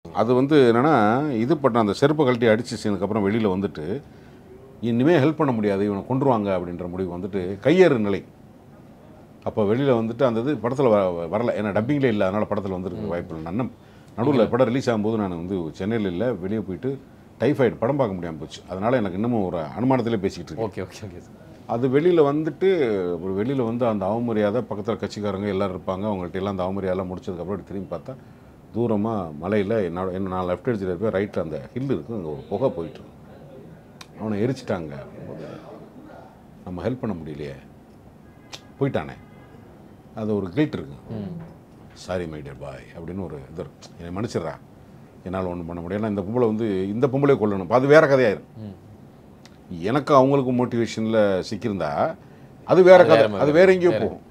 அது வந்து என்னன்னா இது பண்ண அந்த செருப்பை கழட்டி அடிச்சு சேர்ந்ததுக்கப்புறம் வெளியில் வந்துட்டு இனிமே ஹெல்ப் பண்ண முடியாது இவனை கொண்டுருவாங்க அப்படின்ற முடிவு வந்துட்டு கையேறு நிலை அப்போ வெளியில் வந்துட்டு அந்த இது படத்தில் வரல ஏன்னா டப்பிங்லே இல்லை அதனால் படத்தில் வந்திருக்கு வாய்ப்பு இல்லை நன்னம் நடுவில் படம் ரிலீஸ் ஆகும்போது நான் வந்து சென்னையில் இல்லை வெளியே போயிட்டு டைஃபாய்டு படம் பார்க்க முடியாமல் போச்சு அதனால் எனக்கு இன்னமும் ஒரு அனுமானத்திலே பேசிக்கிட்டு இருக்கேன் ஓகே ஓகே ஓகே சார் அது வெளியில் வந்துட்டு ஒரு வெளியில் வந்து அந்த அவமரியாதை பக்கத்தில் கட்சிக்காரங்க எல்லாரும் இருப்பாங்க அவங்கள்ட்ட எல்லாம் அந்த அவமரியாதைலாம் முடிச்சதுக்கப்புறம் இப்படி திரும்பி பார்த்தா தூரமாக மலையில் என்னோட என்ன நான் லெஃப்ட் எடுத்துகிட்டு இருப்பேன் ரைட்டில் அந்த ஹில் இருக்குது அங்கே ஒரு புகை போயிட்டு இருக்கு. அவனை எரிச்சிட்டாங்க அப்படிங்கும்போது நம்ம ஹெல்ப் பண்ண முடியலையே போயிட்டானே அது ஒரு கில்ட் இருக்கு சாரி மை டியர் பாய் அப்படின்னு ஒரு இது இருக்கு. என்னை மன்னிச்சிடுறா என்னால் ஒன்றும் பண்ண முடியும் ஏன்னா இந்த பொம்பளை வந்து இந்த பொம்பளை கொல்லணும் இப்ப அது வேற கதையாயிரும் எனக்கு அவங்களுக்கு மோட்டிவேஷனில் சிக்கியிருந்தா அது வேற கதை அது வேற எங்கேயோ போகும்